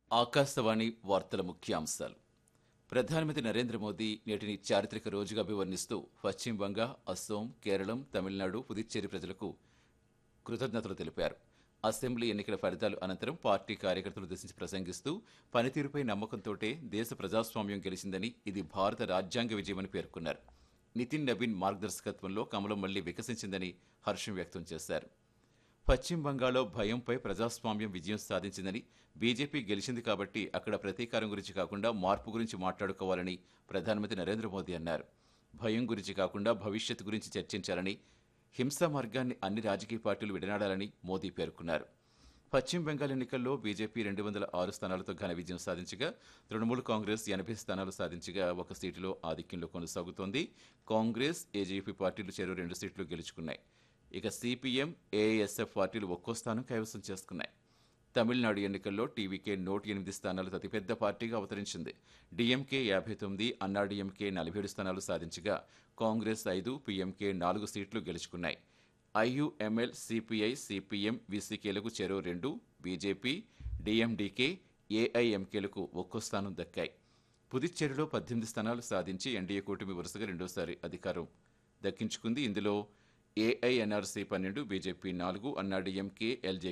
ఆకాశవాణి వార్తల ముఖ్యాంశాలు ప్రధానమంత్రి నరేంద్ర మోదీ నేటిని చారిత్రక రోజుగా అభివర్ణిస్తూ పశ్చిమ బంగా అస్సోం కేరళం తమిళనాడు పుదుచ్చేరి ప్రజలకు కృతజ్ఞతలు తెలిపారు అసెంబ్లీ ఎన్నికల ఫలితాలు అనంతరం పార్టీ కార్యకర్తలు ఉద్దేశించి ప్రసంగిస్తూ పనితీరుపై నమ్మకంతోటే దేశ ప్రజాస్వామ్యం గెలిచిందని ఇది భారత రాజ్యాంగ విజయమని పేర్కొన్నారు నితిన్ నవీన్ మార్గదర్శకత్వంలో కమలం మళ్లీ వికసించిందని హర్షం వ్యక్తం చేశారు పశ్చిమ బంగాల్లో భయంపై ప్రజాస్వామ్యం విజయం సాధించిందని బీజేపీ గెలిచింది కాబట్టి అక్కడ ప్రతీకారం గురించి కాకుండా మార్పు గురించి మాట్లాడుకోవాలని ప్రధానమంత్రి నరేంద్ర మోదీ అన్నారు భయం గురించి కాకుండా భవిష్యత్తు గురించి చర్చించాలని హింసా మార్గాన్ని అన్ని రాజకీయ పార్టీలు విడనాడాలని మోదీ పేర్కొన్నారు పశ్చిమ బెంగాల్ ఎన్నికల్లో బీజేపీ రెండు వందల ఆరు స్థానాలతో ఘన విజయం సాధించగా తృణమూల్ కాంగ్రెస్ ఎనభై స్థానాలు సాధించగా ఒక సీటులో ఆధిక్యంలో కొనసాగుతోంది కాంగ్రెస్ ఏజేపీ పార్టీలు చెరో రెండు సీట్లు గెలుచుకున్నాయి ఇక సిపిఎం ఏఎస్ఎఫ్ పార్టీలు ఒక్కో స్థానం కైవసం చేసుకున్నాయి తమిళనాడు ఎన్నికల్లో టీవీకే నూట ఎనిమిది స్థానాలతో అతిపెద్ద పార్టీగా అవతరించింది డిఎంకే యాభై తొమ్మిది అన్నాడీఎంకే నలభై ఏడు స్థానాలు సాధించగా కాంగ్రెస్ ఐదు పీఎంకే నాలుగు సీట్లు గెలుచుకున్నాయి ఐయుఎంఎల్ సిపిఐ సిపిఎం విసికేలకు చెరో రెండు బీజేపీ డిఎండికే ఏఐఎంకేలకు ఒక్కో స్థానం దక్కాయి పుదుచ్చేరిలో పద్దెనిమిది స్థానాలు సాధించి ఎన్డీఏ కూటమి వరుసగా రెండోసారి అధికారం దక్కించుకుంది ఇందులో ఏఐఎన్ఆర్సీ పన్నెండు బీజేపీ నాలుగు అన్నాడీఎంకే ఎల్జే